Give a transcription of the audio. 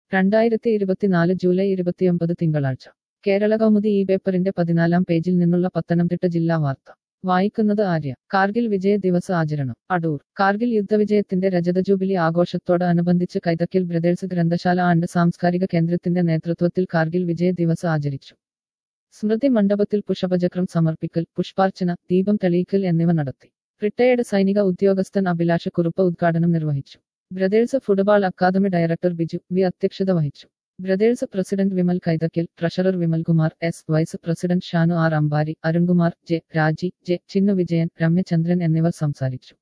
രണ്ടായിരത്തി ഇരുപത്തിനാല് ജൂലൈ ഇരുപത്തിയൊമ്പത് തിങ്കളാഴ്ച കേരള കൗമുദി ഈ പേപ്പറിന്റെ പതിനാലാം പേജിൽ നിന്നുള്ള പത്തനംതിട്ട ജില്ലാ വാർത്ത വായിക്കുന്നത് ആര്യ കാർഗിൽ വിജയ ദിവസ ആചരണം അടൂർ കാർഗിൽ യുദ്ധവിജയത്തിന്റെ രജത ജൂബിലി ആഘോഷത്തോടനുബന്ധിച്ച് കൈതക്കൽ ബ്രദേഴ്സ് ഗ്രന്ഥശാല ആൻഡ് സാംസ്കാരിക കേന്ദ്രത്തിന്റെ നേതൃത്വത്തിൽ കാർഗിൽ വിജയ ദിവസ് ആചരിച്ചു സ്മൃതി മണ്ഡപത്തിൽ പുഷ്പചക്രം സമർപ്പിക്കൽ പുഷ്പാർച്ചന ദീപം തെളിയിക്കൽ എന്നിവ നടത്തി റിട്ടയേർഡ് സൈനിക ഉദ്യോഗസ്ഥൻ അഭിലാഷ കുറുപ്പ് ഉദ്ഘാടനം നിർവഹിച്ചു brothers football academy director Biju V അധ്യക്ഷത വഹിച്ചു brothers president Vimal Kaithakkal treasurer Vimalkumar S vice president Shanu R Ambari Arunkumar J Raji J Chinnu Vijayan Ramyachandran എന്നിവർ സംസാരിച്ചു